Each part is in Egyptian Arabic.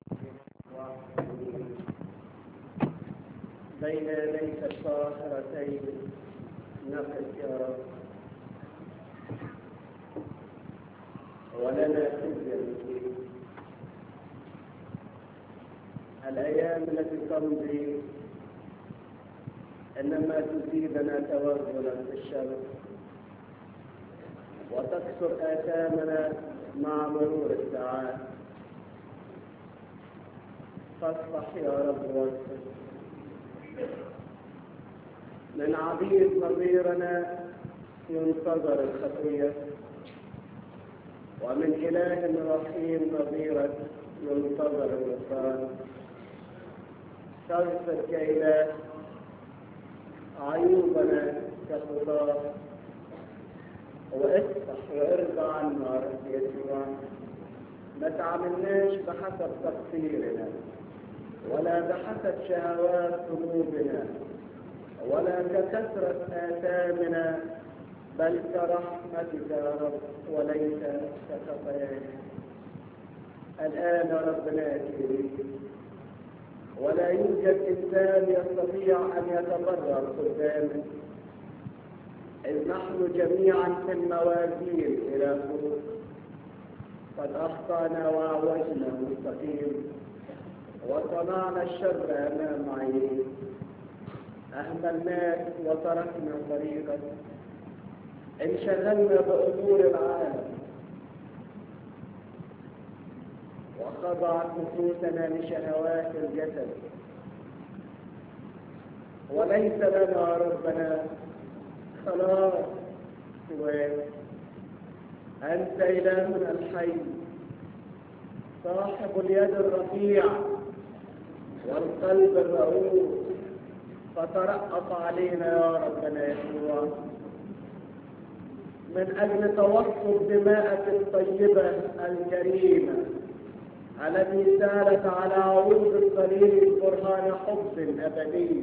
بين يديك الطاهرتين نقف يا رب ولنا خزي الأيام التي تمضي إنما تزيدنا توغلا في الشر وتكثر آثامنا مع مرور الساعات فاصفح يا رب واغفر من عبيد نظيرنا ينتظر الخطية ومن إله رحيم نظيرك ينتظر الغفران تغفر كإله عيوبنا كخطاة وافتح وارضى عنا يا رب يسوع ما تعاملناش بحسب تقصيرنا ولا بحسب شهوات قلوبنا ولا ككثرة آثامنا بل كرحمتك يا رب وليس كخطايانا الآن يا رب ناتي إليك ولا يوجد إنسان يستطيع أن يتبرر قدامك إذ نحن جميعا في الموازين إلى فوق قد أخطأنا وعوجنا المستقيم وصنعنا الشر أمام عينيك أهملناك وتركنا طريقك انشغلنا بأمور العالم وخضعت نفوسنا لشهوات الجسد وليس لنا ربنا خلاص سواك أنت إلهنا الحي صاحب اليد الرفيع والقلب الرؤوف فترأف علينا يا ربنا يسوع من أجل توسط دماءك الطيبة الكريمة التي سالت على عروض الصليب برهان حب أبدي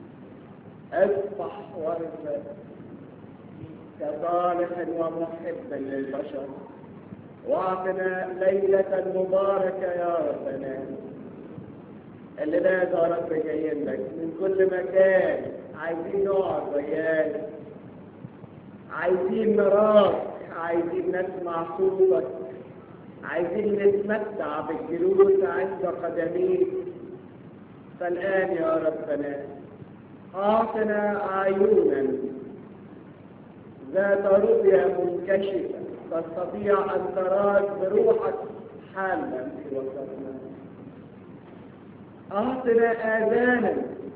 اصفح وارفق كصالح ومحب للبشر واعطنا ليلة مباركة يا ربنا اللي ده يا رب جايين لك من كل مكان عايزين نقعد وياك عايزين نراك عايزين نسمع صوتك عايزين نتمتع بالجلوس عند قدميك فالآن يا ربنا أعطنا عيونا ذات رؤية منكشفة تستطيع أن تراك بروحك حالا في وسطنا أعطنا آذانا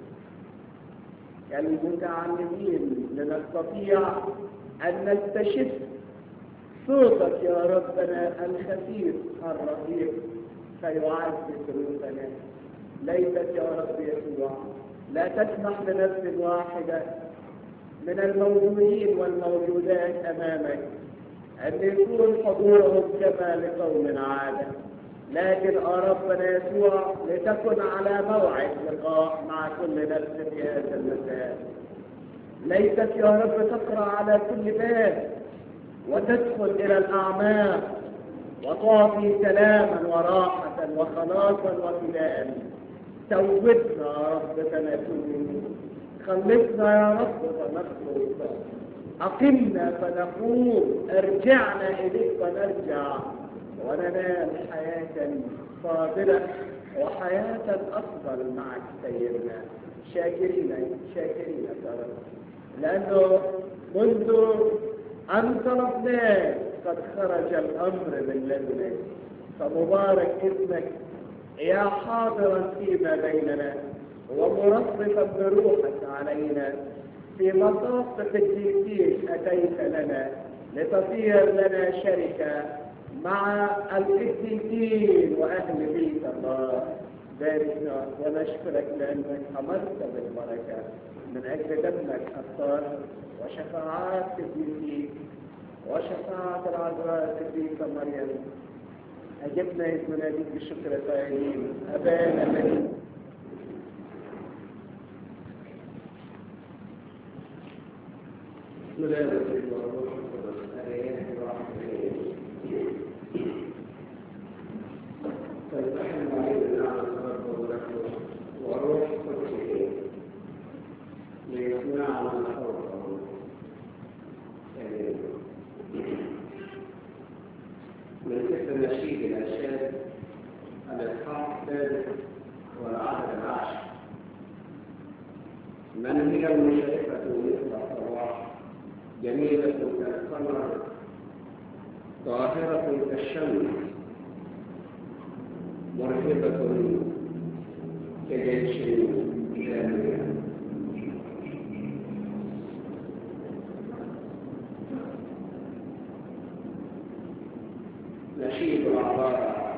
كالمتعلمين لنستطيع أن نستشف صوتك يا ربنا الخفيف الرقيق فيعزز روحنا ليتك يا رب يسوع لا تسمح لنفس واحدة من الموجودين والموجودات أمامك أن يكون حضورهم كما لقوم عادة لكن ربنا يسوع لتكن على موعد لقاء مع كل نفس في هذا المساء ليتك يا رب تقرأ على كل باب وتدخل إلى الأعماق وتعطي سلاما وراحة وخلاصا وفداء توبتنا يا رب فنتوب خلصنا يا رب فنخلص أقمنا فنقوم ارجعنا إليك فنرجع وننال حياة فاضلة وحياة أفضل معك سيدنا شاكرين شاكرين يا رب لأنه منذ أن طلبناك قد خرج الأمر من لدنك فمبارك اسمك يا حاضرا فيما بيننا ومرفقا بروحك علينا في مصاف قديسين أتيت لنا لتصير لنا شركة مع القديسين وأهل بيت الله باركنا ونشكرك لأنك أمرت بالبركة من أجل دمك الطاهر وشفاعات قديسيك وشفاعة العذراء القديسة مريم أجبنا إذ مناديك بالشكر قائلين أبانا الذي بسم الله الرحمن الرحيم فالرحمن علينا وروح قدسه ليصنعنا خوفه من سفر نشيد الأنشاد الإصحاح الثالث والعدد العاشر من هي المشرفة مثل الصباح جميلة كالقمر طاهرة كالشمس مرهبة كجيش جامع نشيد العبارة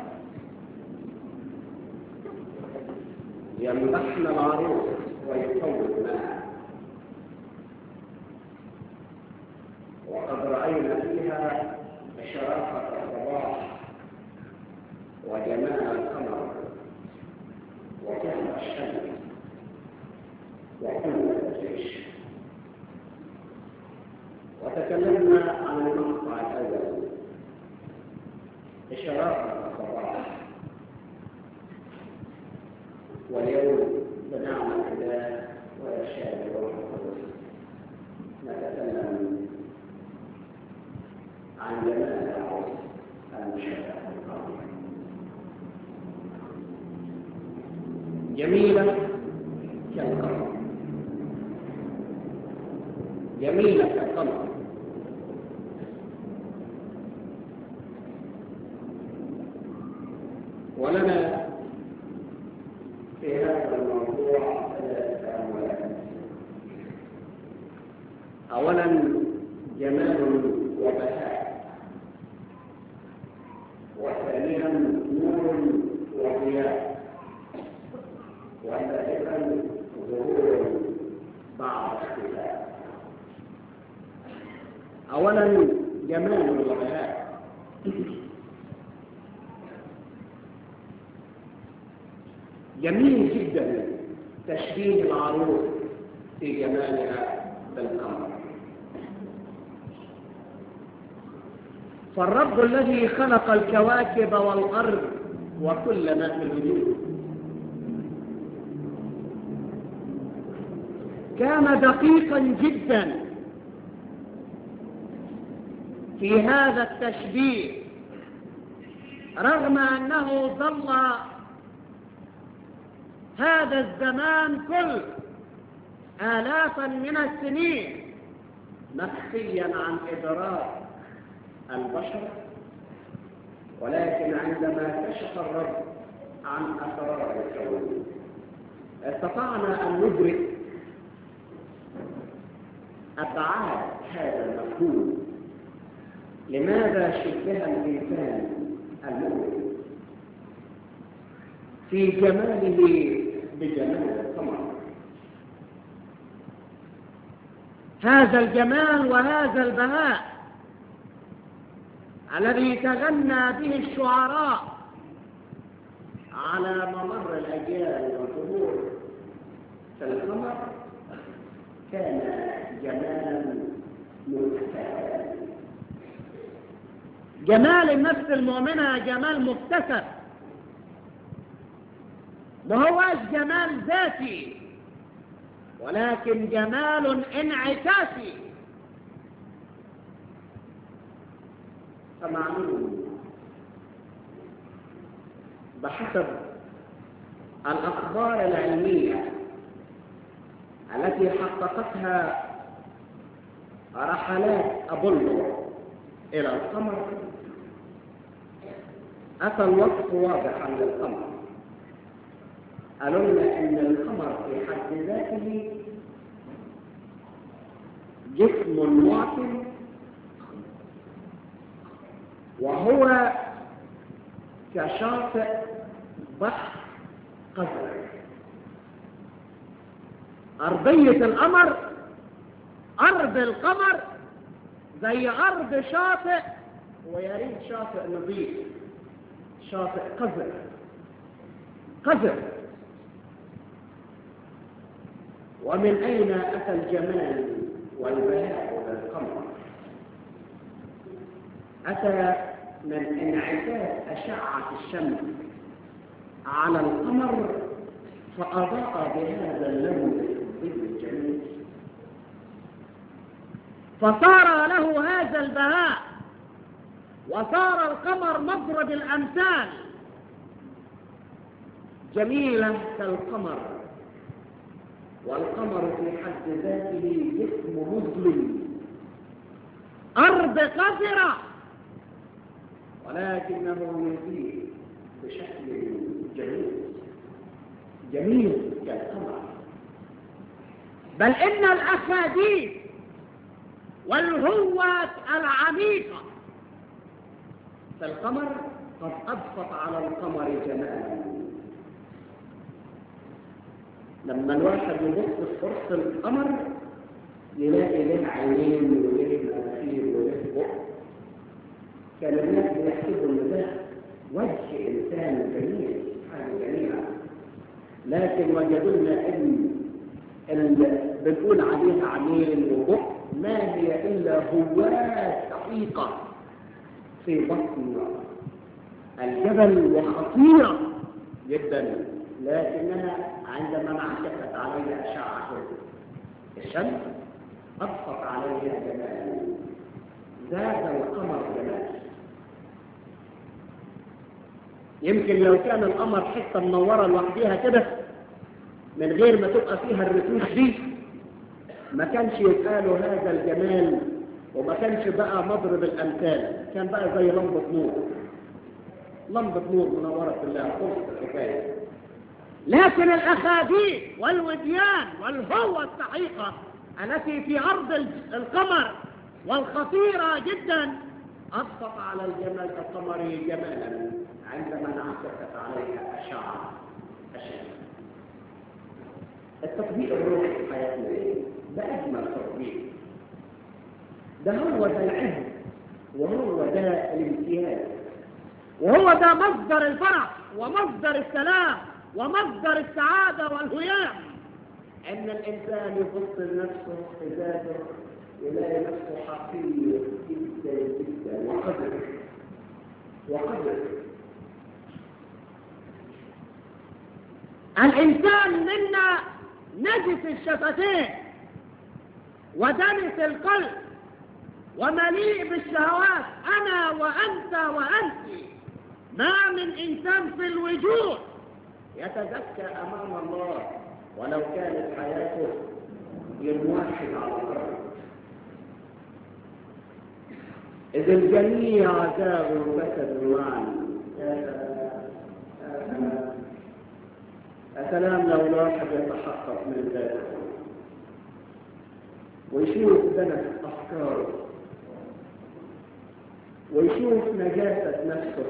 يمدحنا العروس ويفوت معها وقد رأينا فيها شرافة الصباح وجمال القمر وطهر الشمس وقوة الجيش وتكلمنا عن المقطع الأول شرافة الصباح واليوم بنعمة الله وإرشاد روح القدس نتكلم عن جمال العروس المشرفة القمر جميلة كالقمر جميلة كالقمر ولنا في هذا الموضوع ثلاث أموال أولا جمال وبهاء وثانيا نور وضياء وثالثا ظهور بعض اختلاف اولا جمال وبهاء جميل جدا تشبيه العروس في جمالها بالقمر فالرب الذي خلق الكواكب والأرض وكل ما في الوجود كان دقيقا جدا في هذا التشبيه رغم أنه ظل هذا الزمان كل آلافا من السنين مخفيا عن إدراك البشر ولكن عندما كشف الرب عن أسرار الكون استطعنا أن ندرك أبعاد هذا المفهوم لماذا شبه الإنسان المؤمن في جماله بجمال القمر هذا الجمال وهذا البهاء الذي تغنى به الشعراء على ممر الأجيال والظهور في القمر كان جمالا مكتسبا جمال النفس المؤمنة جمال مكتسب ما هوش جمال ذاتي ولكن جمال انعكاسي فمعلوم بحسب الأخبار العلمية التي حققتها رحلات أبولو إلى القمر أتى الوصف واضحا للقمر قالوا لنا ان القمر في حد ذاته جسم معتم وهو كشاطئ بحر قزر أرضية القمر أرض القمر زي أرض شاطئ ويا ريت شاطئ نظيف شاطئ قزر قزر ومن أين أتى الجمال والبهاء للقمر أتى من انعكاس أشعة الشمس على القمر فأضاء بهذا اللون الفضي الجميل فصار له هذا البهاء وصار القمر مضرب الأمثال جميلة كالقمر والقمر في حد ذاته جسم مظلم أرض قذرة ولكنه يضيء بشكل جميل جميل كالقمر بل إن الأخاديد والهوة العميقة فالقمر قد أضفت على القمر جمالا لما الواحد يبص في فرص القمر يلاقي له عينين وله مناخير وله بق كان الناس بيحسبوا ان ده وجه انسان جميل حاجه جميله لكن وجدوا لنا ان اللي بنقول عليها عينين وبق ما هي الا هوات دقيقه في بطن الجبل وخطيره جدا لكنها عندما انعكست عليها اشعه الشمس اضفت عليها جمالا زاد القمر جمال يمكن لو كان القمر حته منوره لوحديها كده من غير ما تبقى فيها الرتوش دي ما كانش يبقى له هذا الجمال وما كانش بقى مضرب الامثال كان بقى زي لمبه نور لمبه نور منوره كلها خلص الحكايه لكن الأخاديد والوديان والهوة السحيقة التي في أرض القمر والخطيرة جدا أضفت على الجمال القمر جمالا عندما انعكست عليها أشعة الشمس التطبيق الروحي في حياتنا ايه؟ ده أجمل تطبيق ده هو ده العلم وهو ده الامتياز وهو ده مصدر الفرح ومصدر السلام ومصدر السعادة والهيام أن الإنسان يبص لنفسه في ذاته يلاقي نفسه حقير جدا جدا وقدر وقدر الإنسان منا نجس الشفتين ودنس القلب ومليء بالشهوات أنا وأنت وأنت ما من إنسان في الوجود يتزكى أمام الله ولو كانت حياته يوم واحد على الأرض إذ الجميع زاغوا فسدوا معا سلام لو الواحد يتحقق من ذلك ويشوف دنس أفكاره ويشوف نجاسة نفسه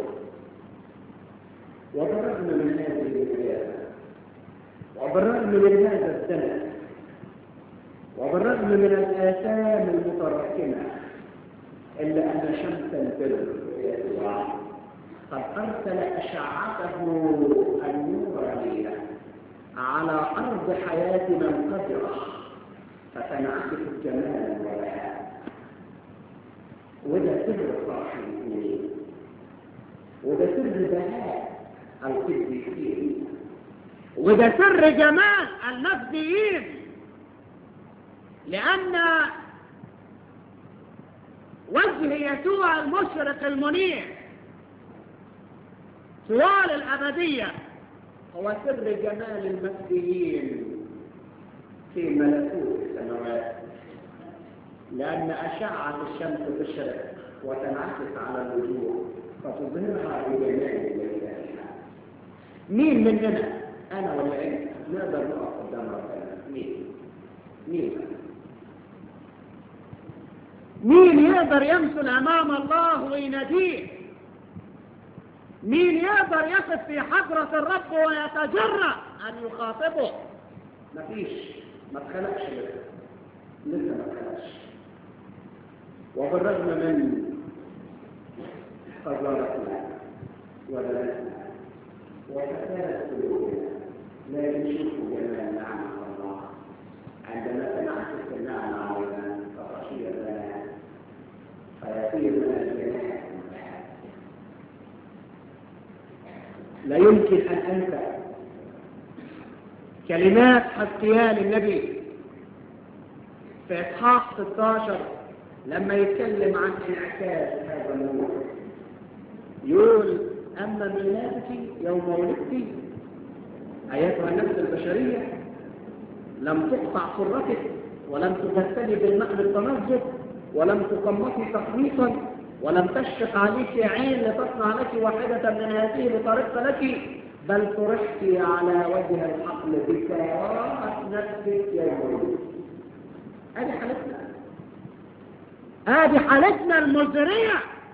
وبالرغم من هذه النجاسة وبالرغم من هذا الدنس وبالرغم من الآثام المتراكمة إلا أن شمس البر يسوع قد أرسل أشعته النورانية على أرض حياتنا القذرة فتنعكس جمالا وبهاء وده سر فرح المؤمنين وده سر بهاء القديسين وده سر جمال المجديين لأن وجه يسوع المشرق المنير طوال الأبدية هو سر جمال المجديين في ملكوت السماوات لأن أشعة الشمس تشرق وتنعكس على الوجوه فتظهرها بجمال وجلالها مين مننا أنا ولا أنت نقدر نقف قدام ربنا مين مين مين يقدر يمثل أمام الله ويناديه مين يقدر يقف في حضرة الرب ويتجرأ أن يخاطبه مفيش ما اتخلقش لسه لسه ما اتخلقش وبالرغم من قذارتنا ودلتنا وفساد قلوبنا لكن شوفوا جمال نعمة الله عندما تنعكس النعمة علينا فخشية لنا فيصير لنا الجناح لا يمكن أن أنسى كلمات حسقيال النبي في إصحاح 16 لما يتكلم عن انعكاس هذا النور يقول أما ميلادك يوم ولدت أيتها النفس البشرية لم تقطع سرتك ولم تغسلي بالماء بالتنظف ولم تقمصي تخليصا ولم تشفق عليك عين لتصنع لك واحدة من هذه لطريق لك بل طرحت على وجه الحقل بكراهة نفسك يا ولد هذه حالتنا هذه حالتنا المزرية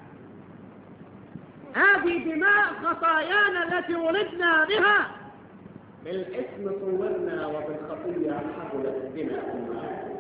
هذه دماء خطايانا التي ولدنا بها بالاسم صورنا وبالخطية حولت بنا أمهاتنا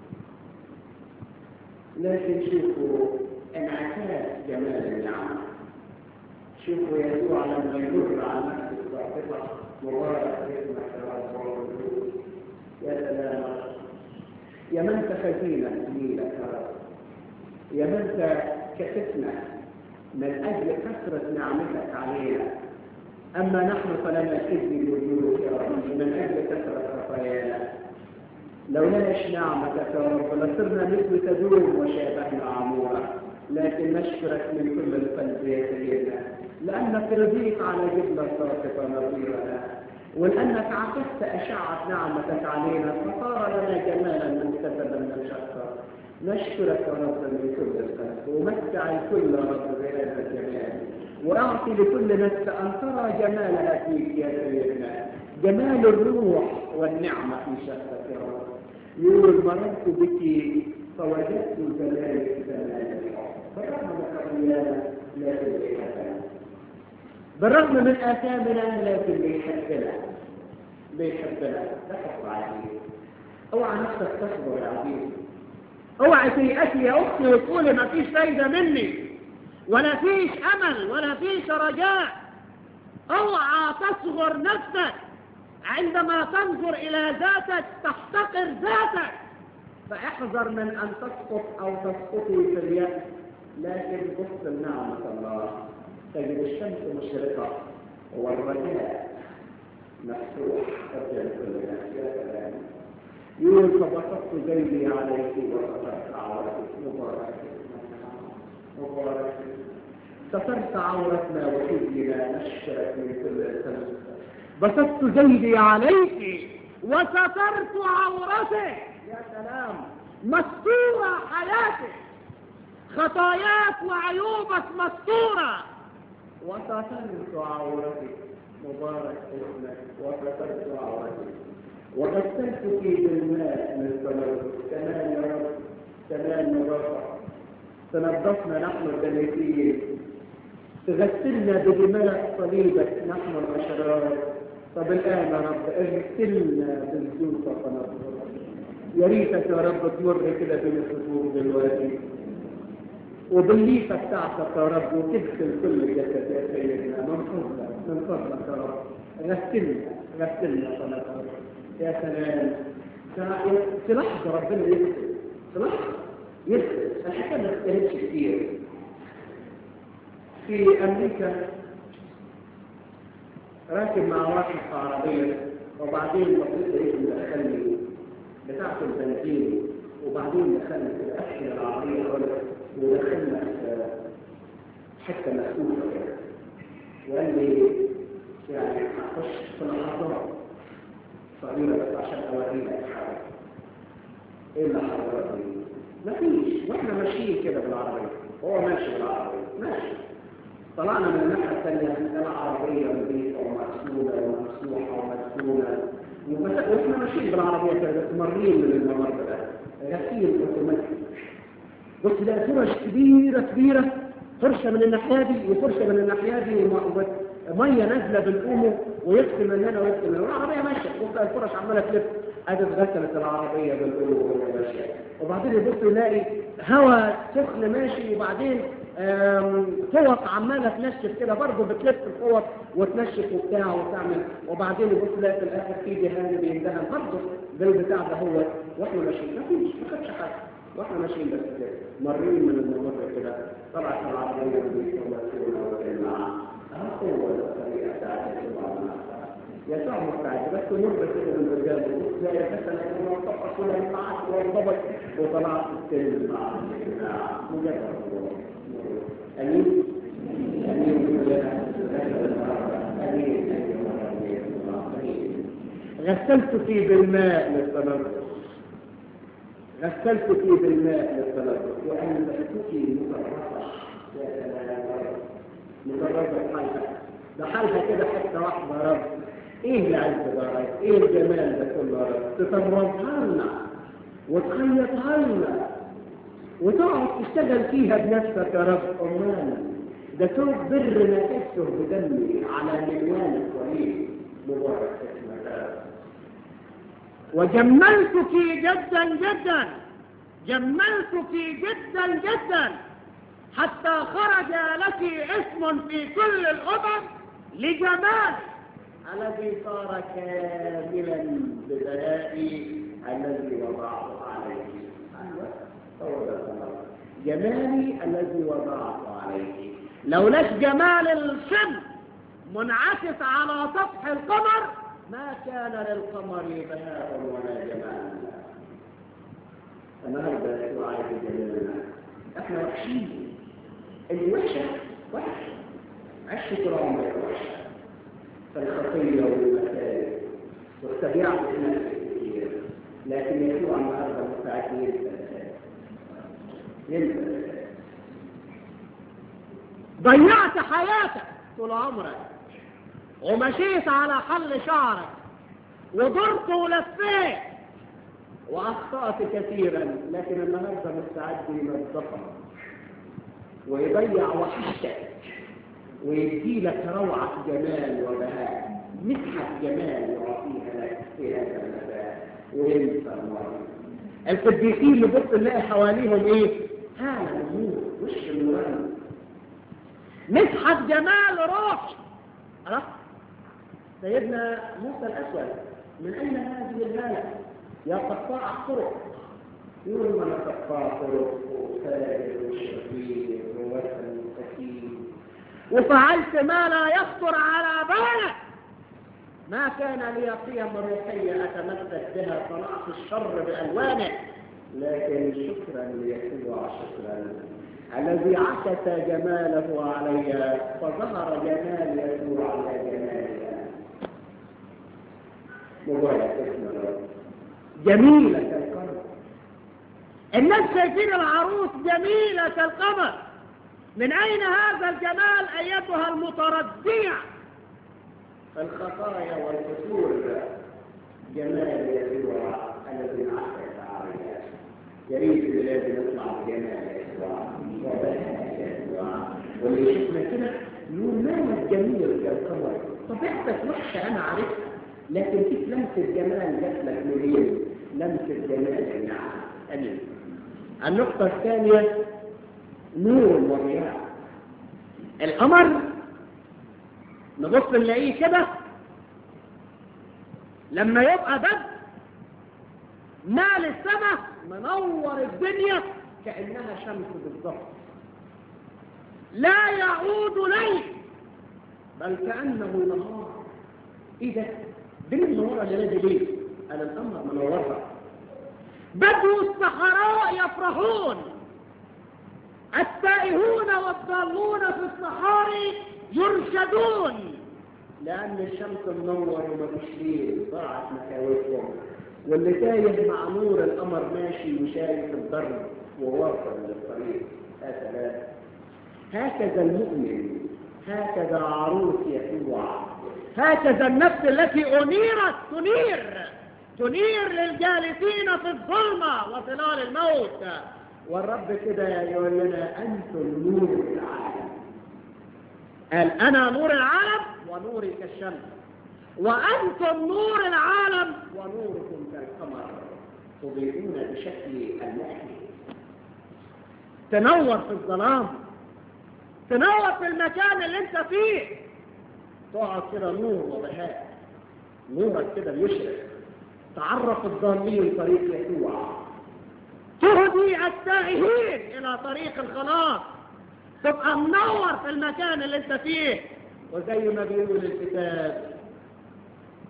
لكن شوفوا انعكاس جمال النعمة شوفوا يسوع لما يمر على نفس الصاحبة مبارك اسمك يا رب يا سلام يا من تخزينا جميلك يا رب يا من كتفنا من أجل كثرة نعمتك علينا أما نحن فلنا كذب الوجود يا رب من أجل كثرة خطايانا لولاش نعمتك يا رب لصرنا مثل تدوم وشابهنا عمورا لكن نشكرك من كل القلب يا سيدنا لأنك رضيت على جبلة ساقطة نظيرنا ولأنك عكست أشعة نعمتك علينا فصار لنا جمالا مكتسبا من شخصك نشكرك يا رب من كل القلب ومتع الكل يا رب بهذا الجمال وأعطي لكل نفس أن ترى جمالها فيك يا سيدنا جمال الروح والنعمة في شخصك يا رب يقول مررت بك فوجدت جمالك جمال بالرغم من خطايانا لكن بيحبنا بالرغم من آثامنا لكن بيحبنا بيحبنا ده حب عزيز اوعى نفسك تصبر يا عزيز اوعى تيأتي يا اختي وتقولي ما فيش فايدة مني ولا فيش امل ولا فيش رجاء اوعى تصغر نفسك عندما تنظر الى ذاتك تحتقر ذاتك فاحذر من ان تسقط او تسقطي في اليأس لكن بص لنعمة الله تجد الشمس مشرقة والرجاء مفتوح قدام كل نفس يا سلام يقول فبسطت جيبي عليك وسترت عورتك مبارك مبارك سترت عورتنا وحزنا نشرت من كل السماء بسطت جيبي عليك وسترت عورتك يا سلام مستورة حياتك خطاياك وعيوبك مستورة وسترت عورتك مبارك اسمك وسترت عورتك وغسلتك بالماء من التنظف كمان يا رب كمان نظافة تنظفنا نحن الدنيسيين تغسلنا بدماء صليبك نحن الأشرار طب الآن يا رب اغسلنا بالزوطة فنظف يا ريتك يا رب تمر كده بين الصفوف دلوقتي وبالليفة بتاعتك يا رب وتغسل كل جسد يا سيدنا من فضلك من فضلك يا رب غسلنا غسلنا فنظف يا سلام في لحظة ربنا يغسل في لحظة يغسل الحكاية ما تستاهلش كتير في أمريكا راكب مع واحد في عربية وبعدين بصيت لقيت دخلني بتاعة البنزين وبعدين دخلنا في أسفل العربية خالص ودخلنا في حتة مسؤولة كده وقال لي يعني هخش في لحظات صغيرة بس عشان أورينا الحاجة إيه اللي حضرتك مفيش وإحنا ماشيين كده بالعربية هو ماشي بالعربية ماشي طلعنا من الناحية الثانية العربية نظيفة ومغسولة وممسوحة ومغسولة واحنا ماشيين بالعربية كده بس مارين من الممر ده غسيل اوتوماتيك بص ده فرش كبيرة كبيرة فرشة من الناحية دي وفرشة من الناحية دي مية نازلة بالأمو ويغسل من هنا ويغسل من هنا العربية ماشية بص الفرش عمالة تلف ادي اتغسلت العربية بالأمو وهي ماشية وبعدين يبص يلاقي هواء سخن ماشي وبعدين فوط عمالة تنشف كده برضه بتلف الفوط وتنشف وبتاع وتعمل وبعدين يبص يلاقي في الآخر في دهان بيندهن برضه زي البتاع ده هو واحنا ماشيين مفيش ما خدش حاجة واحنا ماشيين بس كده مرين من المنطقة كده طلعت العربية وبيتوصلنا وكلنا هو الطريقة بتاعت يسوع مستعد بس نور بس كده من قدامه زي مثلا انه طقس ولا معك وانضبط وطلعت السلم مع مجرد امين غسلتك بالماء للتنظف غسلتك بالماء للتنظف وأنبتك مجرفة مجرفة حالها ده حالها كده حتة واحدة يا رب ايه العز ده يا رب ايه الجمال ده كله يا رب تطربها لنا وتخيطها لنا وتقعد تشتغل فيها بنفسك يا رب أمانا ده توب بر ما تكسر بدمي على مليان الصليب مبارك اسمك وجملتك جدا جدا جملتك جدا جدا حتى خرج لك اسم في كل الأمم لجمال الذي صار كاملا ببلائي الذي وضعته عليه جمالي الذي وضعته عليه لولاش جمال الشمس منعكس على سطح القمر ما كان للقمر بهاء ولا جمال النهارده شو عايز جمالنا احنا وحشين الوحشه وحش عشت طول عمري وحشه فالخطيه والمسائل والطبيعه بتنافس كتير لكن يسوع النهارده مستعد ينسى ينسى ضيعت حياتك طول عمرك ومشيت على حل شعرك ودرت ولفيت واخطات كثيرا لكن النهارده مستعد ينظفك ويضيع وحشتك ويدي لك روعه جمال وبهاء مسحه جمال يعطيها لك في هذا المساء وينسى الله القديسين نبص نلاقي حواليهم ايه هذا النور وش النور مسحة جمال روحي عرفت سيدنا موسى الأسود من أين هذه الهالة يا قطاع الطرق يقول من قطاع طرق وسائر وشفير ووثن وكثير وفعلت ما لا يخطر على بالك ما كان لي قيم روحية أتمسك بها صنعت الشر بألوانه لكن شكرا ليسوع شكرا الذي عكس جماله علي فظهر جمال يسوع على جمالي مبارك اسم الرب جميلة القمر الناس شايفين العروس جميلة كالقمر من أين هذا الجمال أيتها المتردية الخطايا والفتور جمال يسوع الذي عكس علي يا ريت البلاد نطلع بجمال يسوع وبهاء يسوع واللي يشوفنا كده يقول مالك جميل يا القمر طبيعتك وحشه انا عارفها لكن فيك لمسه جمال جات لك منين؟ لمسه جمال النعم امين النقطه الثانيه نور وضياء القمر نبص نلاقيه كده لما يبقى بدر مال السماء منور الدنيا كانها شمس بالضبط لا يعود ليل بل كانه نهار ايه ده؟ دي منوره الليله دي ليه؟ انا القمر منورها بدو الصحراء يفرحون التائهون والضالون في الصحاري يرشدون لأن الشمس منور ومفيش ليل ضاعت مكاوتهم واللي تايه مع نور القمر ماشي وشايف الضرب وواصل للطريق هكذا هكذا المؤمن هكذا عروس يسوع هكذا النفس التي أنيرت تنير تنير للجالسين في الظلمة وظلال الموت والرب كده يقول لنا أنتم نور العالم قال أنا نور العالم ونوري كالشمس وأنتم نور العالم ونوركم كالقمر تضيئون بشكل المحيي تنور في الظلام تنور في المكان اللي انت فيه تقعد كده نور وبهاء نورك كده بيشرق تعرف الضالين طريق يسوع تهدي التائهين إلى طريق الخلاص تبقى منور في المكان اللي انت فيه وزي ما بيقول الكتاب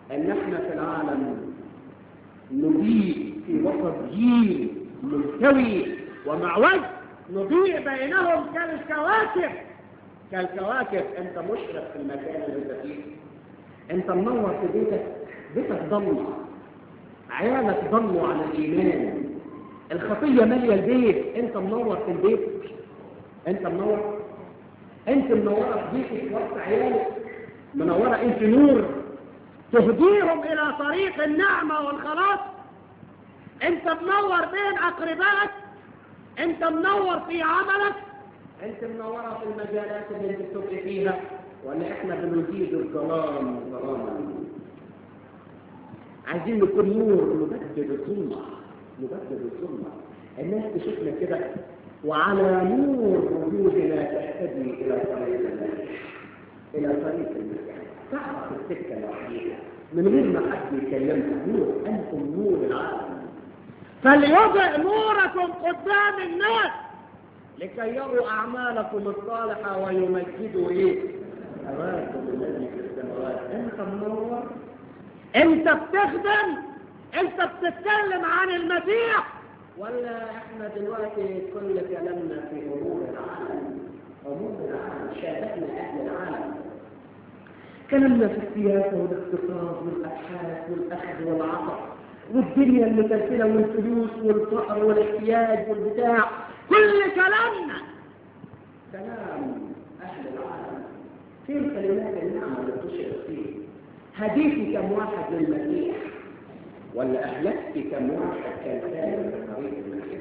ان احنا في العالم نضيء في وسط جيل ملتوي ومعوج نضيء بينهم كالكواكب كالكواكب انت مشرق في المكان اللي انت فيه انت منور في بيتك بيتك ضلمه عيالك ضلوا على الايمان الخطيه ماليه البيت انت منور في البيت انت منور انت منوره في بيتك وسط عيالك منوره انت نور تهديهم الى طريق النعمه والخلاص انت منور بين اقربائك انت منور في عملك انت منوره في المجالات اللي انت بتبقي فيها ولا احنا بنزيد الظلام ظلاما عايزين نكون نور نبدد الظلمه نبدد الظلمه الناس تشوفنا كده وعلى نور وجودنا تهتدي الى طريق المسيح الى طريق المسيح تعرف السكه الوحيده من غير ما حد يكلمك نور انتم نور العالم فليضئ نوركم قدام الناس لكي يروا اعمالكم الصالحه ويمجدوا ايه اباكم الذي في السماوات انت منور انت بتخدم انت بتتكلم عن المسيح ولا احنا دلوقتي كل كلامنا في امور العالم امور العالم شابهنا اهل العالم كلامنا في السياسه والاقتصاد والابحاث والاخذ والعطاء والدنيا المتلفله والفلوس والفقر والاحتياج والبتاع كل كلامنا كلام اهل العالم فين كلمات النعمه اللي تشعر فيه هديتي كم واحد للمسيح ولا اهلكت كم واحد كان سالم في طريق المسيح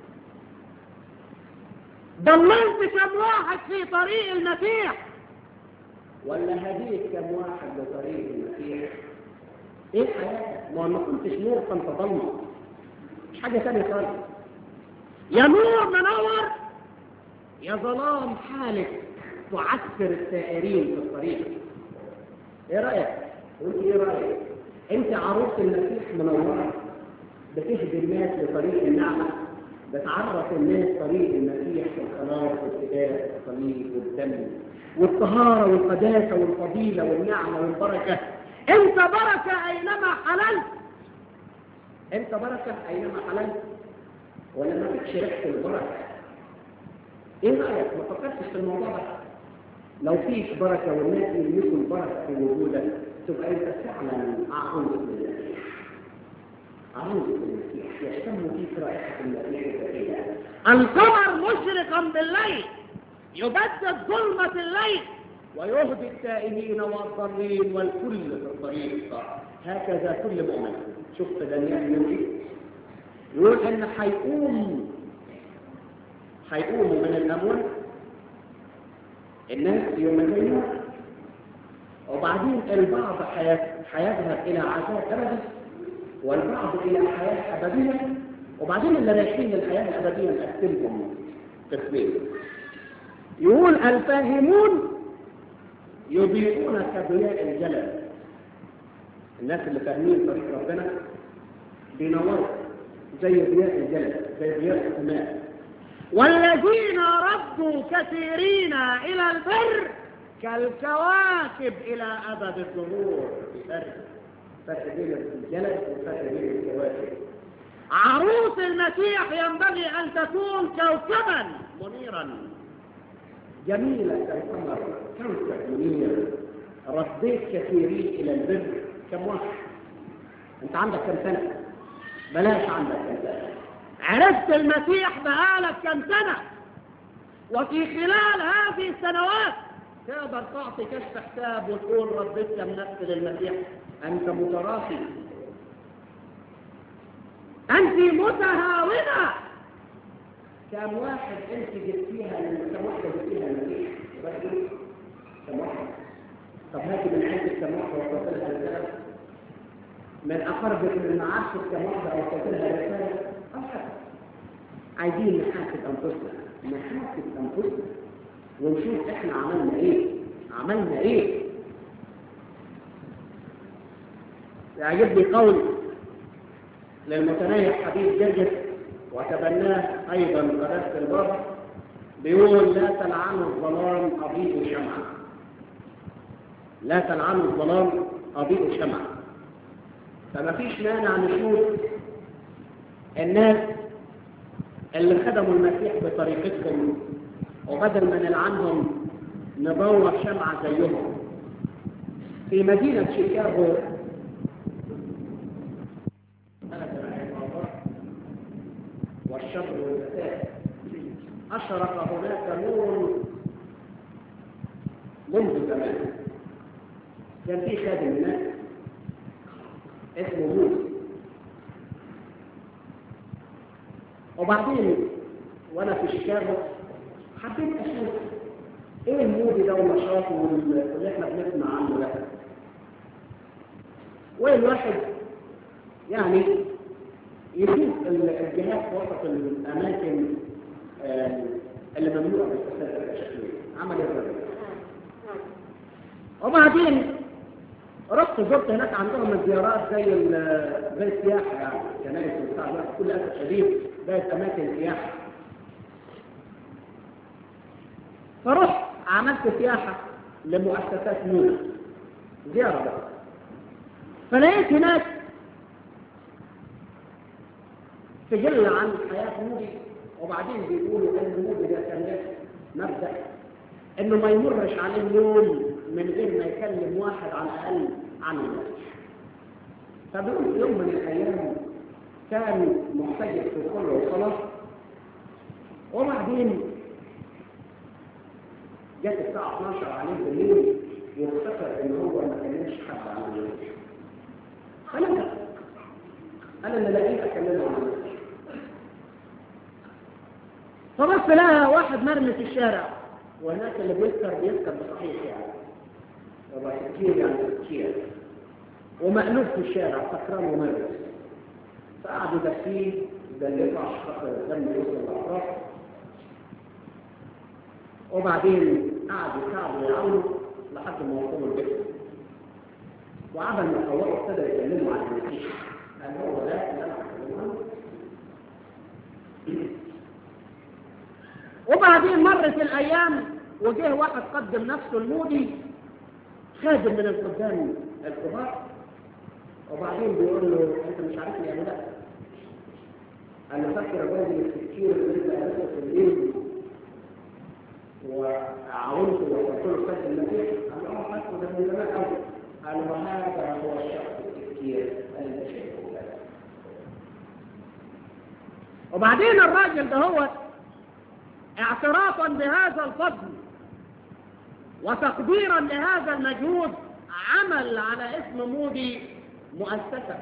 ضللت كم واحد في طريق المسيح ولا هديت كم واحد لطريق المسيح ايه حياتك ما ما كنتش نور كنت ضلمه مش حاجه ثانيه خالص يا نور منور يا ظلام حالك تعسر السائرين في الطريق ايه رايك وانت ايه رايك انت عروس المسيح منوره بتهدي الناس لطريق النعمه بتعرف الناس طريق المسيح والخلاص والفداء والصليب والدم والطهاره والقداسه والفضيله والنعمه والبركه انت بركة اينما حللت انت بركه اينما حللت ولا ما فيكش ريحه البركه ايه رايك ما فكرتش في الموضوع ده لو فيك بركه والناس يلمسوا البركه في وجودك تبقى انت فعلا عروس للمسيح عروس للمسيح يشتم فيك رائحه المسيح الكثيره القمر مشرقا بالليل يبدد ظلمة الليل ويهدي التائبين والضالين والكل في الطريق هكذا كل مؤمن شفت دانيال يقول يقول ان هيقوم هيقوموا من الاموات الناس يوم القيامه وبعدين البعض حي- هيذهب الى عذاب ابدي والبعض الى حياه ابديه وبعدين اللي رايحين للحياه الابديه نقسمهم تقسيم يقول الفاهمون يضيئون كضياء الجلد الناس اللي فاهمين طريق ربنا بينوروا زي ضياء الجلد زي ضياء السماء والذين ردوا كثيرين الى البر كالكواكب الى ابد الظهور فرق فرق بين الجلد وفرق بين الكواكب عروس المسيح ينبغي ان تكون كوكبا منيرا جميلة كالقمر كوكب منير رديت كثيرين إلى البر كم واحد أنت عندك كم سنة بلاش عندك كم سنة عرفت المسيح بقالك كم سنة وفي خلال هذه السنوات تقدر تعطي كشف حساب وتقول رديت كم نفس للمسيح أنت متراخي انت متهاونة كم واحد أنت جبتيها لل- كم واحدة جبتيها للمسيح بس كم واحد طب هاتي من عندك كم واحدة وصلت لها رسالة من أقربك من معاشك كم واحدة وصلت لها رسالة أبحث عايزين نحاسب أنفسنا نحاسب أنفسنا ونشوف إحنا عملنا إيه عملنا إيه يعجبني قول للمتنيح حبيب جرجس وتبناه أيضا قداسة البابا بيقول لا تلعنوا الظلام أضيء شمعة لا تلعنوا الظلام أضيء شمعة فما فيش مانع نشوف الناس اللي خدموا المسيح بطريقتهم وبدل ما نلعنهم ندور شمعة زيهم في مدينة شيكاغو والشر والفساد أشرق هناك نور منذ زمان كان في خادم هناك اسمه موسى وبعدين وانا في شيكاغو حبيت اشوف ايه المودي ده والنشاط واللي احنا بنسمع عنه ده والواحد يعني يشوف الجهات في وسط الاماكن آه، اللي ممنوعه بالفساد الشكلي عمل ايه وبعدين رحت زرت هناك عندهم الزيارات زي ال- زي السياحه يعني كنائس وبتاع دلوقتي كل اسف شديد بقت اماكن سياحه فرحت عملت سياحه لمؤسسات نور زياره بقى فلقيت هناك سجل عن حياه مودي وبعدين بيقولوا ان مودي ده كان له مبدا انه ما يمرش عليه يوم من غير ما يكلم واحد على الاقل عن المسيح فبيقول يوم من الايام كان محتجب في كل وصلاه وبعدين جت الساعه 12 عليه بالليل وافتكر ان هو ما كلمش حد عن المسيح انا لا انا اللي لقيت اكلمه عن المسيح فبص لها واحد مرمي في الشارع وهناك اللي بيذكر بيذكر بصحيح يعني والله كتير يعني كتير ومألوف في الشارع سكران ومرمي فقعد يدفيه ده اللي يطلع خاطر الدم يوصل للأطراف وبعدين قعد يساعده ويعاونه لحد ما وصلوا البيت وعمل ما فوقه ابتدى يكلمه عن المسيح قال هو ده اللي انا هكلمه عنه وبعدين مرت الايام وجه واحد قدم نفسه المودي خادم من الخدام الكبار وبعدين بيقول له انت مش عارفني يا لا انا فاكر الراجل التفكير اللي انت قابلته في الليل وعاونته وقلت له فاكر المسيح قال له اه فاكره ده من زمان قوي قال له هذا هو الشخص التفكير اللي شايفه ده وبعدين الراجل ده هو اعترافا بهذا الفضل وتقديرا لهذا المجهود عمل على اسم مودي مؤسسة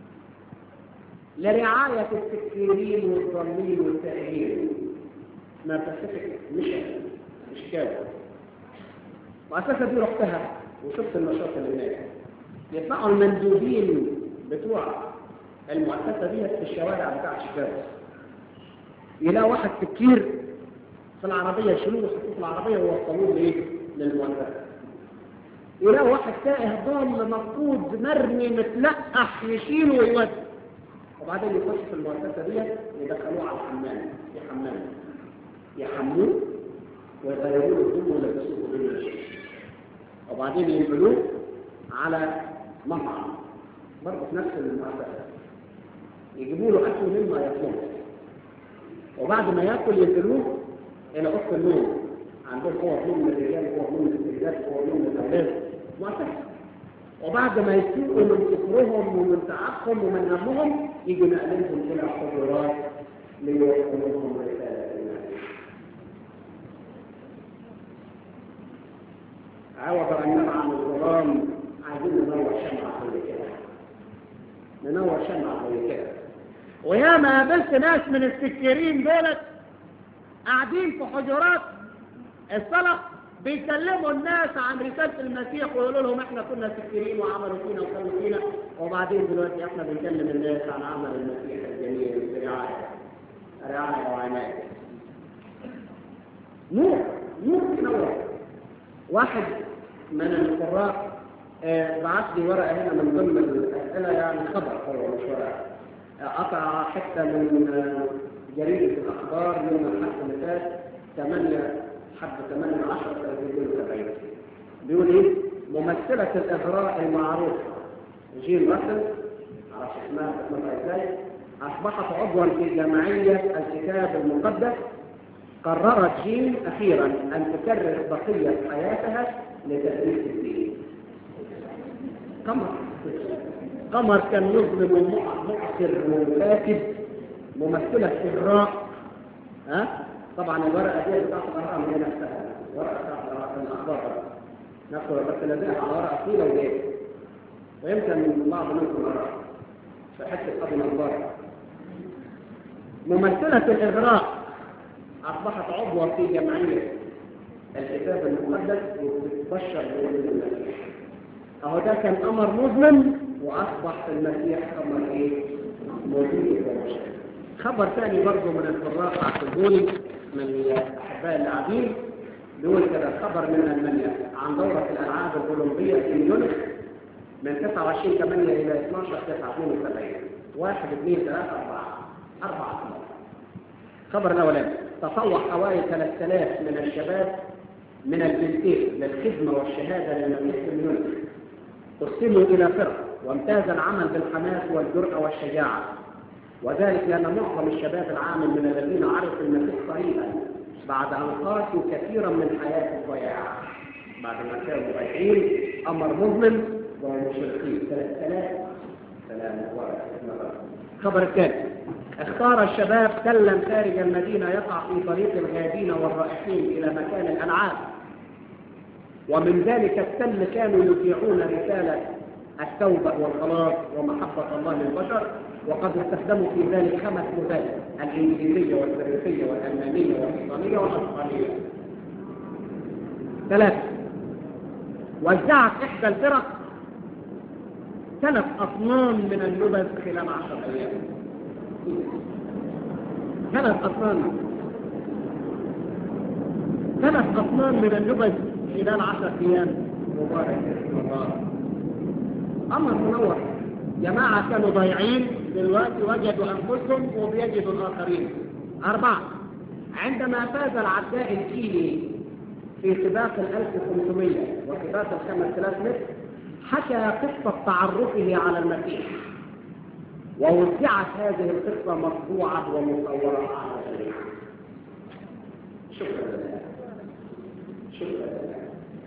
لرعاية التكفيرين والضالين والتائهين ما باسيفيك ميشن مش كده المؤسسة دي رحتها وشفت النشاط اللي هناك يطلعوا المندوبين بتوع المؤسسة دي في الشوارع بتاع شيكاغو يلاقوا واحد تكير في العربية يشيلوه ويحطوه في العربية ويوصلوه لإيه؟ للمؤسسة. يلاقوا واحد تائه ضال مفقود مرمي متلقح يشيله ويودي. وبعدين يخش في المؤسسة دي يدخلوه على الحمام يحملوه. يحملوه ويغيروا له هدومه ويلبسوه هدوم وبعدين ينقلوه على مطعم برضه في نفس المؤسسة. يجيبوا له أكل مما يطلبه. وبعد ما ياكل ينقلوه الى اوضه النوم عندهم قوه نوم للرجال قوه نوم للسيدات قوه نوم للاولاد مؤسسه وبعد ما يفوقوا من سكرهم ومن تعبهم ومن همهم يجي نقلهم الى حضورات ليوصلوا لهم رساله المسيح عوض ان ننعم الظلام عايزين ننور شمعه زي كده ننور شمعه زي كده وياما قابلت ناس من السكرين دولت قاعدين في حجرات الصلاة بيكلموا الناس عن رسالة المسيح ويقولوا لهم احنا كنا سكرين وعملوا فينا وسووا فينا وبعدين دلوقتي احنا بنكلم الناس عن عمل المسيح الجميل برعاية رعاية وعناية نور نور تنور واحد من القراء آه، بعت لي ورقة هنا من ضمن الأسئلة يعني خبر هو مش ورقة قطع حتة من جريدة الأخبار يوم الحد اللي فات 8 حد 8 10 72 بيقول إيه؟ ممثلة الإغراء المعروفة جين راسل ما ما ازاي اصبحت عضوا في جمعيه الكتاب المقدس قررت جين اخيرا ان تكرس بقيه حياتها لتدريس الدين قمر قمر كان يظلم مؤثر وكاتب ممثله سراء ها طبعا الورقه دي بتاعت الارقام هي نفسها ورقه بتاعت الاخبار نفسه بس لازمها على ورقه طويله وجايه ويمكن بعض منكم يرى في حته قبل الأخبار ممثلة الإغراء أصبحت عضوة في جمعية الكتاب المقدس وبتبشر بالمسيح أهو ده كان أمر مظلم وأصبح في المسيح أمر إيه؟ موجود خبر ثاني برضه من القراء اعتبروني من الأحباء اللاعبين بيقول كده خبر من ألمانيا عن دورة الألعاب الأولمبية في ميونخ من 29 8 إلى 12 9 72 1 2 3 4 أربعة أمور خبر الأولاني تطوع حوالي 3000 من الشباب من البنتين للخدمة والشهادة للمسيح في ميونخ قسموا إلى فرق وامتاز العمل بالحماس والجرأة والشجاعة وذلك لأن معظم الشباب العامل من الذين عرفوا المسيح قريبا بعد أن قاسوا كثيرا من حياة الضياع بعد ما كانوا ضايعين أمر مظلم ومشركين 3000 سلام خبر الثاني اختار الشباب تلا خارج المدينة يقع في طريق الغادين والرائحين إلى مكان الألعاب ومن ذلك التل كانوا يذيعون رسالة التوبة والخلاص ومحبة الله للبشر وقد استخدموا في ذلك خمس لغات الإنجليزية والفرنسية والألمانية والإيطالية والأسبانية ثلاثة وزعت إحدى الفرق ثلاث أطنان من اللبس خلال عشر أيام ثلاث أطنان ثلاث أطنان من اللبس خلال عشر أيام مبارك مبارك أمر منور جماعة كانوا ضايعين دلوقتي وجدوا أنفسهم وبيجدوا الآخرين أربعة عندما فاز العداء الكيلي في سباق ال 1500 وسباق ال 5000 متر حكى قصة تعرفه على المسيح ووزعت هذه القصة مطبوعة ومصورة على الشريعة شكرا لله شكرا لله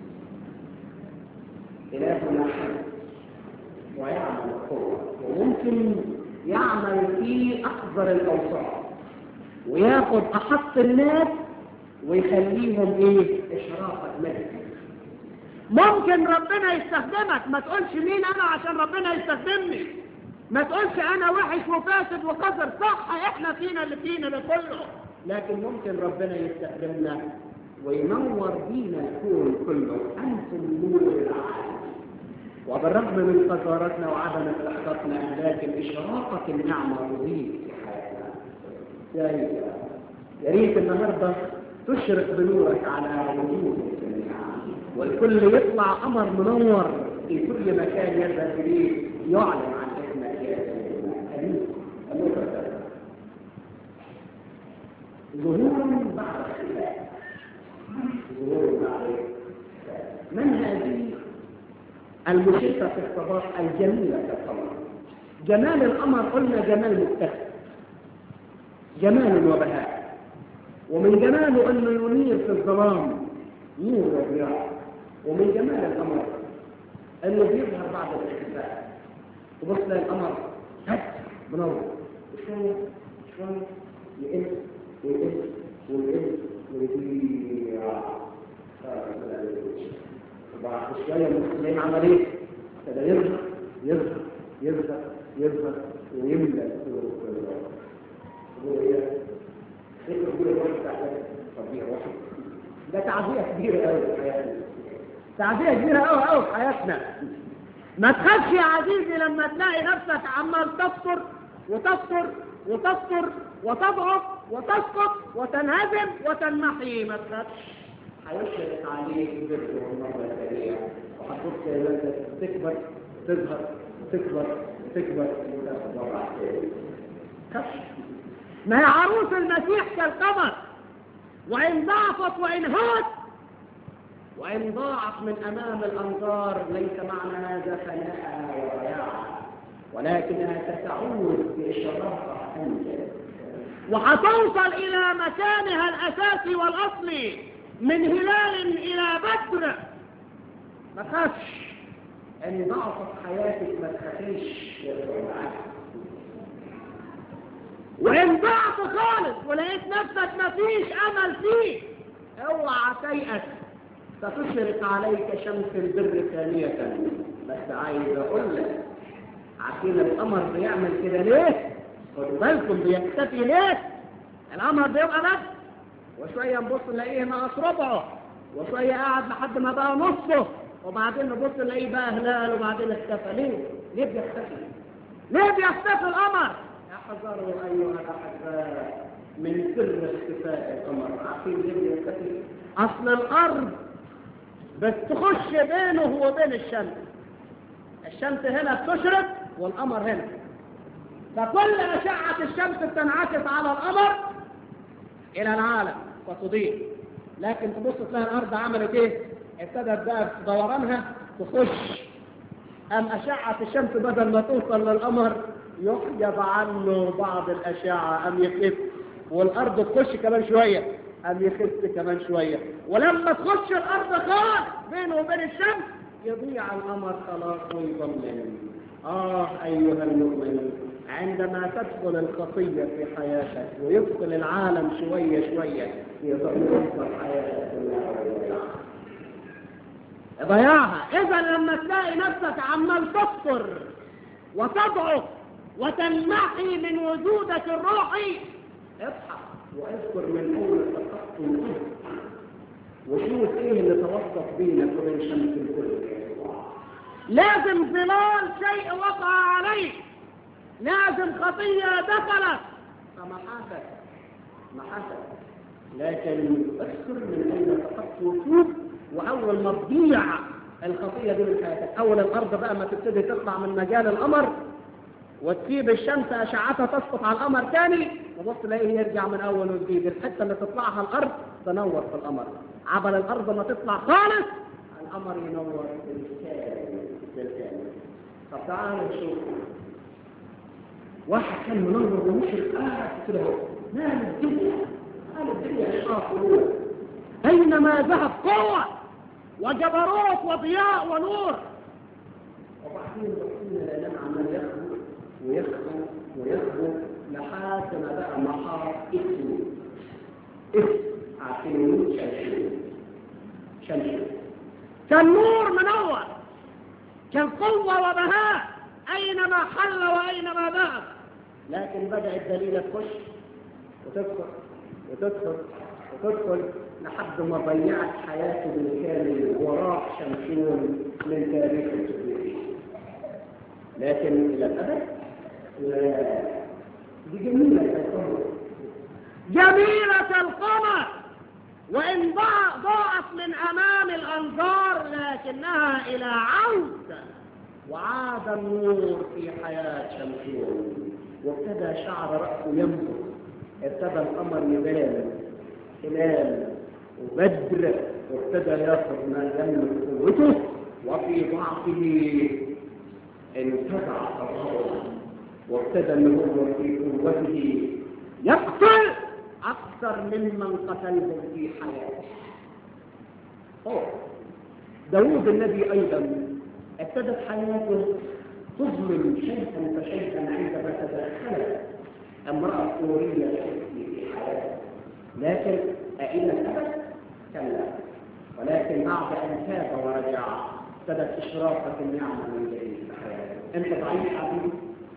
إلهنا حمد ويعمل القوة وممكن يعمل في أقذر الأوصاف وياخد أحط الناس ويخليهم إيه إشراقة ملك ممكن ربنا يستخدمك ما تقولش مين انا عشان ربنا يستخدمني ما تقولش انا وحش وفاسد وقذر صح احنا فينا اللي فينا ده كله لكن ممكن ربنا يستخدمنا وينور بينا الكون كله أنتم نور العالم وبالرغم من قذارتنا وعدم إحساسنا لكن إشراقة النعمة تضيف في حياتنا يا ريت يا ريت النهارده تشرق بنورك على وجود الجميع والكل يطلع قمر منور في كل مكان يذهب إليه يعلن عن اسمك يا سيدنا أمين أمين ظهور بعد اختلاف ظهور بعد من هذه المشركة في الصباح الجميلة في القمر جمال القمر قلنا جمال مكتسب جمال وبهاء ومن جماله انه ينير في الظلام نور وضياء ومن جمال القمر انه بيظهر بعد الاختفاء تبص تلاقي القمر هت منور شوية شوية يقل ويقل ويقل ويضيع بعد شوية المسلمين عمل ايه؟ ابتدى يظهر يظهر يظهر يظهر ويملى السور كلها وهي فكر كل واحد تحت تطبيع واحد ده تعزية كبيرة قوي في حياتنا تعزية كبيرة قوي قوي في حياتنا ما تخافش يا عزيزي لما تلاقي نفسك عمال تفطر وتفطر وتفطر وتضعف وتسقط وتنهزم وتنمحي ما تخافش هيشرق عليك بر والمرة الثانية وهتبص إلى أنت تكبر تظهر تكبر تكبر وتاخد وضع خافش ما هي عروس المسيح كالقمر وإن ضعفت وإن هات وإن ضاعت من أمام الأنظار ليس معنى هذا فناء وضياع ولكنها ستعود بإشارة أنجل وهتوصل إلى مكانها الأساسي والأصلي من هلال إلى بدر ما تخافش أن ضعفت حياتك ما تخافيش يا معاك وإن ضعت خالص ولقيت نفسك مفيش أمل فيه اوعى تيأس ستشرق عليك شمس البر ثانية بس عايز أقول لك عارفين القمر بيعمل كده ليه؟ خدوا بالكم بيختفي ليه؟ القمر بيبقى بس وشوية نبص نلاقيه ناقص ربعه وشوية قاعد لحد ما بقى نصه وبعدين نبص نلاقيه بقى هلال وبعدين اختفى ليه؟ ليه بيختفي؟ ليه بيختفي القمر؟ احذروا أيها الأحباء من سر اختفاء القمر عارفين ليه بيختفي؟ أصل الأرض بتخش بينه وبين الشمس الشمس هنا بتشرق والقمر هنا فكل أشعة الشمس بتنعكس على القمر إلى العالم فتضيء لكن تبص تلاقي الأرض عملت إيه؟ ابتدت بقى في دورانها تخش أم أشعة الشمس بدل ما توصل للقمر يحجب عنه بعض الأشعة أم يخف والأرض تخش كمان شوية أم يخف كمان شوية ولما تخش الأرض خالص بينه وبين الشمس يضيع القمر خلاص ويضلل آه أيها المؤمن عندما تدخل الخطية في حياتك ويدخل العالم شوية شوية يضيع حياتك كلها ضياعها إذا لما تلاقي نفسك عمال تكثر وتضعف وتنمحي من وجودك الروحي اضحك واذكر من اول تخطوا وشوف ايه اللي توسط بينك وبين شمس الكل لازم ظلال شيء وقع عليك لازم خطية دخلت فمحاتك محاتك لكن اذكر من اين سقطت وتوب واول ما تضيع الخطية دي من حياتك اول الارض بقى ما تبتدي تطلع من مجال القمر وتسيب الشمس اشعتها تسقط على القمر تاني تبص تلاقيه يرجع من اول وجديد الحته اللي تطلعها الارض تنور في القمر عبل الارض ما تطلع خالص القمر ينور بالكامل بالكامل طب تعالوا نشوف واحد كان منور ومشرق قاعد كده اهو مال الدنيا مال الدنيا اشراف ونور اينما ذهب قوة وجبروت وضياء ونور وبعدين بصينا لأننا عمال يخبو ويخبو ويخبو لحد ما بقى محار اسمه اسم عارفين شمشون شمشون كان نور منور كان قوة وبهاء أينما حل وأينما ذهب لكن بدأت دليلة تخش وتدخل وتدخل وتدخل لحد ما ضيعت حياته بالكامل وراح شمشون من تاريخ السوريين لكن إلى الأبد لا دي جميلة القمر جميلة القمر وإن ضاع- ضاعت من أمام الأنظار لكنها إلى عود وعاد النور في حياة شمشون وابتدى شعر رأسه ينبت ابتدى القمر يبان هلال وبدر وابتدى ياخذ ما يملك قوته وفي ضعفه انتزع قضاءه وابتدى ان هو في قوته يقتل اكثر ممن قتلهم في حياته أوه. داوود النبي ايضا ابتدت حياته تظلم شيئا فشيئا عندما تدخلت امرأة سورية في حياته لكن أين الأبد؟ كلا ولكن بعد أن تاب ورجع ابتدت إشراقة النعمة من جديد في حياته أنت ضعيف حبيبي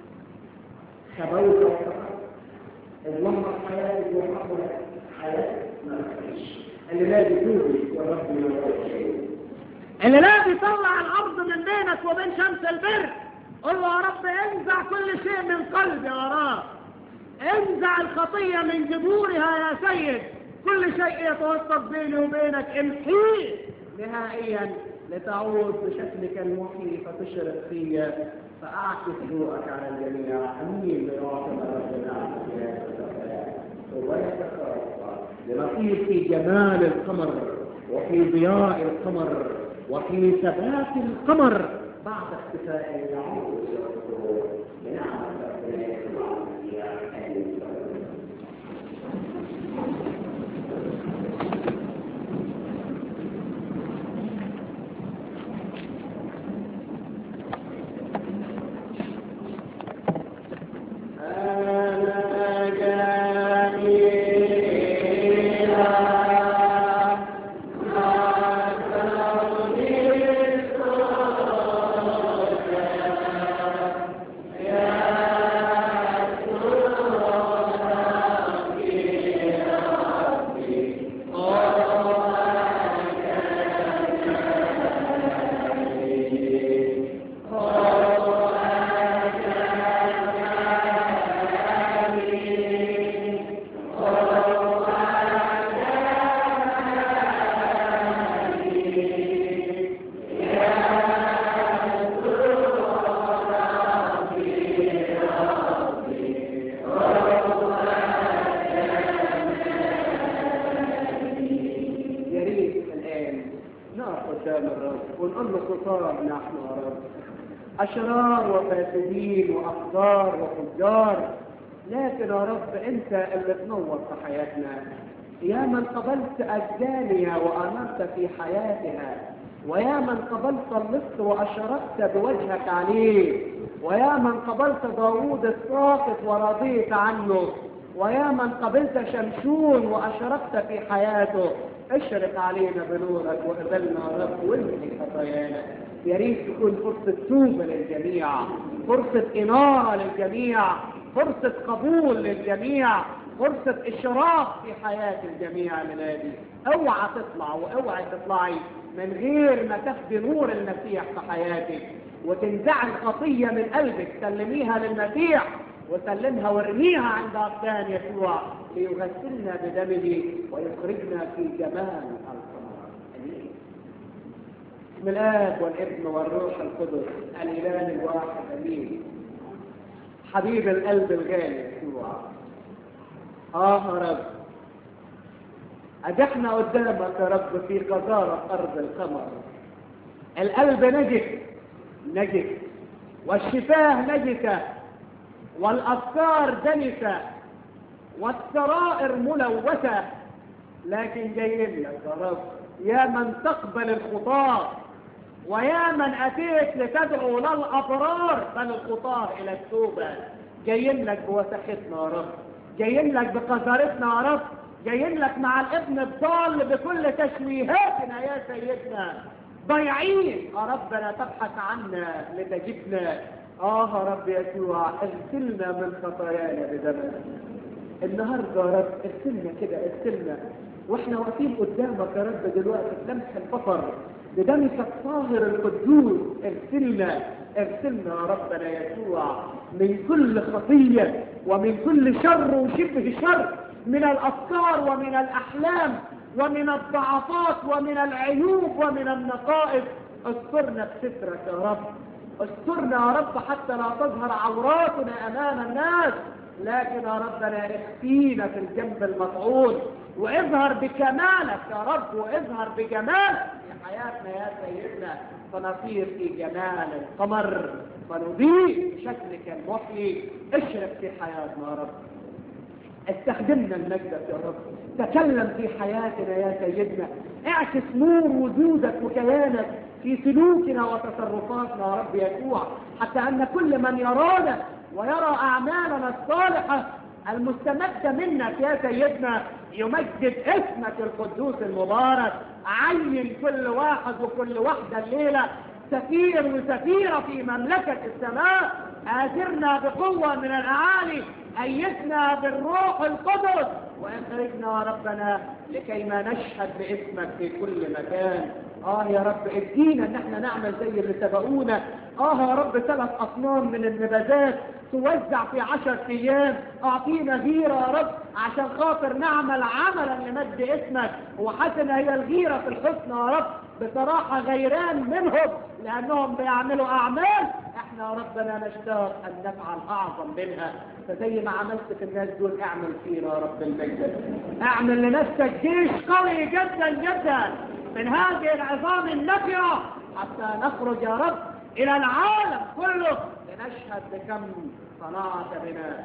خبوت وفقط اتدمر حياتك وحصلت حياتك ما تخرجش اللي لا بتوبي والرب ينور شيء اللي لا بيطلع الأرض من بينك وبين شمس البر قل له يا رب انزع كل شيء من قلبي وراه انزع الخطية من جذورها يا سيد كل شيء يتوسط بيني وبينك امحيه نهائيا لتعود بشكلك المحيي فتشرق فيا فأعكس ضوءك على الجميع أمين برحمة ربنا في هذا الزمان ويتخرج لنصير في جمال القمر وفي ضياء القمر وفي ثبات القمر بعد اختفاء يعود إلى الظهور خطار نحن يا رب أشرار وفاسدين وأخبار وفجار لكن يا رب أنت اللي تنور في حياتنا يا من قبلت أجدانها وأمرت في حياتها ويا من قبلت اللص وأشرقت بوجهك عليه ويا من قبلت داوود الساقط ورضيت عنه ويا من قبلت شمشون وأشرقت في حياته اشرق علينا بنورك وقبلنا يا رب وامحي خطايانا يا ريت تكون فرصة توبة للجميع فرصة إنارة للجميع فرصة قبول للجميع فرصة إشراق في حياة الجميع لنادي اوعى تطلع واوعى تطلعي من غير ما تاخدي نور المسيح في حياتك وتنزعي الخطية من قلبك سلميها للمسيح وسلمها وارميها عند أقدام يسوع ليغسلنا بدمه ويخرجنا في جمال القمر أمين بسم الآب والابن والروح القدس الإله الواحد أمين حبيب القلب الغالي يسوع آه يا رب أجحنا قدامك يا رب في قذارة أرض القمر القلب نجس نجس والشفاه نجسة والأفكار دنسة والسرائر ملوثة لكن جايين لك يا رب يا من تقبل الخطاة ويا من أتيت لتدعو لا الأبرار بل الخطاة إلى التوبة جايين لك بوسختنا يا رب جايين لك بقذارتنا يا رب جايين لك مع الابن الضال بكل تشويهاتنا يا سيدنا ضايعين يا رب لا تبحث عنا لتجدنا اه يا رب يسوع اغسلنا من خطايانا بدمك النهارده يا رب اغسلنا كده اغسلنا واحنا واقفين قدامك يا رب دلوقتي بلمح البصر بدمك الطاهر القدوس اغسلنا اغسلنا يا ربنا يسوع من كل خطيه ومن كل شر وشبه شر من الافكار ومن الاحلام ومن الضعفات ومن العيوب ومن النقائص استرنا بسترك يا رب استرنا يا رب حتى لا تظهر عوراتنا امام الناس لكن يا ربنا اخفينا في الجنب المطعون واظهر بكمالك يا رب واظهر بجمالك في حياتنا يا سيدنا فنصير في جمال القمر فنضيء بشكلك المحيي اشرق في حياتنا يا رب استخدمنا لمجدك يا رب تكلم في حياتنا يا سيدنا اعكس نور وجودك وكيانك في سلوكنا وتصرفاتنا يا رب يسوع حتى ان كل من يرانا ويرى اعمالنا الصالحه المستمدة منك يا سيدنا يمجد اسمك القدوس المبارك عين كل واحد وكل واحدة الليلة سفير وسفيرة في مملكة السماء آثرنا بقوة من الأعالي أيدنا بالروح القدس وأخرجنا يا ربنا لكي ما نشهد باسمك في كل مكان آه يا رب ادينا ان احنا نعمل زي اللي سبقونا آه يا رب ثلاث أصنام من النباتات توزع في عشر أيام أعطينا غيرة يا رب عشان خاطر نعمل عملا لمجد اسمك وحسن هي الغيرة في الحسن يا رب بصراحة غيران منهم لأنهم بيعملوا أعمال احنا يا ربنا نشتاق أن نفعل أعظم منها فزي ما عملت في الناس دول اعمل فينا يا رب المجد اعمل لنفسك جيش قوي جدا جدا من هذه العظام النفرة حتى نخرج يا رب إلى العالم كله لنشهد بكم صنعت بنا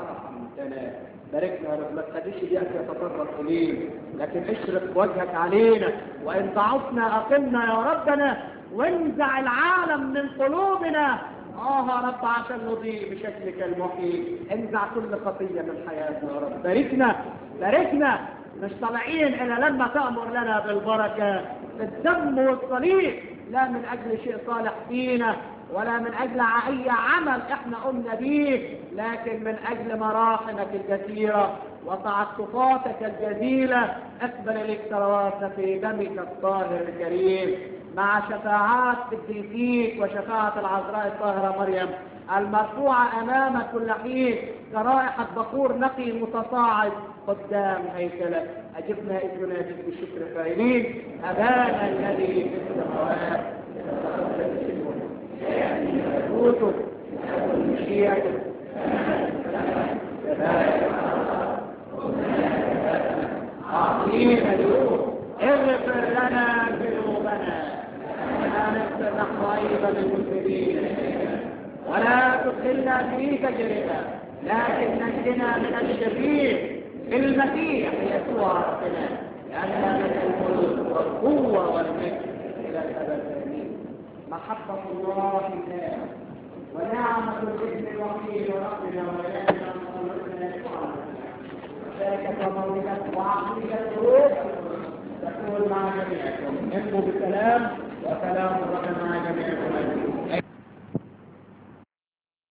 ورحمتنا باركنا يا رب ما تخليش ديك يتطرق اليه لكن اشرق وجهك علينا وان ضعفنا اقمنا يا ربنا وانزع العالم من قلوبنا اه يا رب عشان نضيء بشكلك المحيي انزع كل خطيه من حياتنا يا رب باركنا باركنا مش طالعين الا لما تامر لنا بالبركه بالدم والصليب لا من اجل شيء صالح فينا ولا من أجل أي عمل إحنا قمنا به لكن من أجل مراحمك الكثيرة وتعطفاتك الجزيلة أقبل الاكتروات في دمك الطاهر الكريم مع شفاعات قديسيك وشفاعة العذراء الطاهرة مريم المرفوعة أمامك كل حين كرائحة بخور نقي متصاعد قدام هيكلك أجبنا إذ نناديك بالشكر قائلين أبانا الذي في السماوات ملكوته مشيئته أعطينا اليوم اغفر لنا ذنوبنا لا نغفر نحن أيضا المسلمين ولا تدخلنا في تجربة لكن نجنا من الشرير بالمسيح يسوع ربنا لأن لك الملك والقوة والمجد إلى الأبد آمين محبة الله الله ونعمة الابن الوحيد وربنا وإلهنا محمد يسوع ذلك ومولدة وعقيدة الروح تكون مع جميعكم انموا بالسلام وسلام الرب مع جميعكم